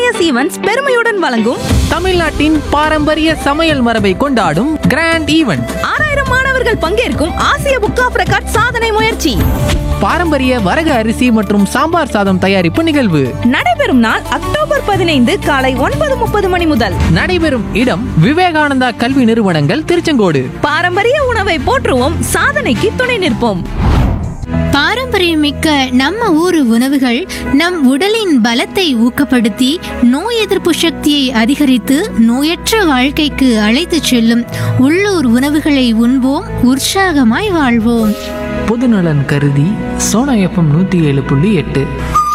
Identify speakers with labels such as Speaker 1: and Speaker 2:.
Speaker 1: as events பெருமையுடன் வழங்கும்
Speaker 2: தமிழ்நாட்டின் பாரம்பரிய சமையல் மரபை கொண்டாடும் கிராண்ட் ஈவெண்ட்
Speaker 1: ஆறாயிரம் மாணவர்கள் பங்கேற்கும் ஆசிய புக் ஆஃப் ரெக்கார்ட் சாதனை முயற்சி
Speaker 2: பாரம்பரிய வரகு அரிசி மற்றும் சாம்பார் சாதம் தயாரிப்பு நிகழ்வு
Speaker 1: நடைபெறும் நாள் அக்டோபர் பதினைந்து காலை ஒன்பது முப்பது மணி முதல்
Speaker 2: நடைபெறும் இடம் விவேகானந்தா கல்வி நிறுவனங்கள் திருச்செங்கோடு
Speaker 1: பாரம்பரிய உணவை போற்றுவோம் சாதனைக்கு துணை நிற்போம்
Speaker 3: பாரம்பரியமிக்க நம்ம ஊரு உணவுகள் நம் உடலின் பலத்தை ஊக்கப்படுத்தி நோய் எதிர்ப்பு சக்தியை அதிகரித்து நோயற்ற வாழ்க்கைக்கு அழைத்துச் செல்லும் உள்ளூர் உணவுகளை உண்போம் உற்சாகமாய் வாழ்வோம்
Speaker 2: பொதுநலன் கருதி சோனா எஃப்எம் நூற்றி ஏழு புள்ளி எட்டு